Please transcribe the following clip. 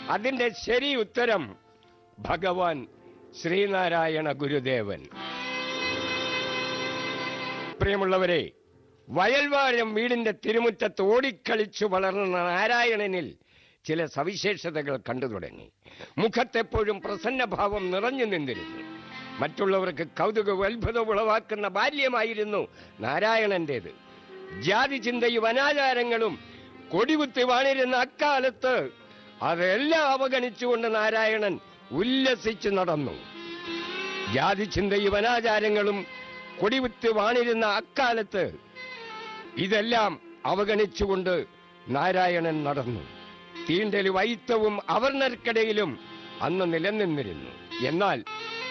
അതിന്റെ ശരി ഉത്തരം ഭഗവാൻ ശ്രീനാരായണ ഗുരുദേവൻ പ്രിയമുള്ളവരെ വയൽവാരം വീടിന്റെ തിരുമുറ്റത്ത് ഓടിക്കളിച്ചു വളർന്ന നാരായണനിൽ ചില സവിശേഷതകൾ കണ്ടു തുടങ്ങി മുഖത്തെപ്പോഴും പ്രസന്നഭാവം നിറഞ്ഞു നിന്നിരുന്നു മറ്റുള്ളവർക്ക് കൗതുകവും അത്ഭുതവും ഉളവാക്കുന്ന ബാല്യമായിരുന്നു നാരായണന്റേത് ജാതി ചിന്തയും അനാചാരങ്ങളും കൊടികുത്തി വാണിരുന്ന അക്കാലത്ത് അതെല്ലാം അവഗണിച്ചുകൊണ്ട് നാരായണൻ ഉല്ലസിച്ചു നടന്നു ജാതി ചിന്തയും അനാചാരങ്ങളും കൊടികുത്തി വാണിരുന്ന അക്കാലത്ത് ഇതെല്ലാം അവഗണിച്ചുകൊണ്ട് നാരായണൻ നടന്നു തീണ്ടലും വൈത്തവും അവർണർക്കിടയിലും അന്ന് നിലനിന്നിരുന്നു എന്നാൽ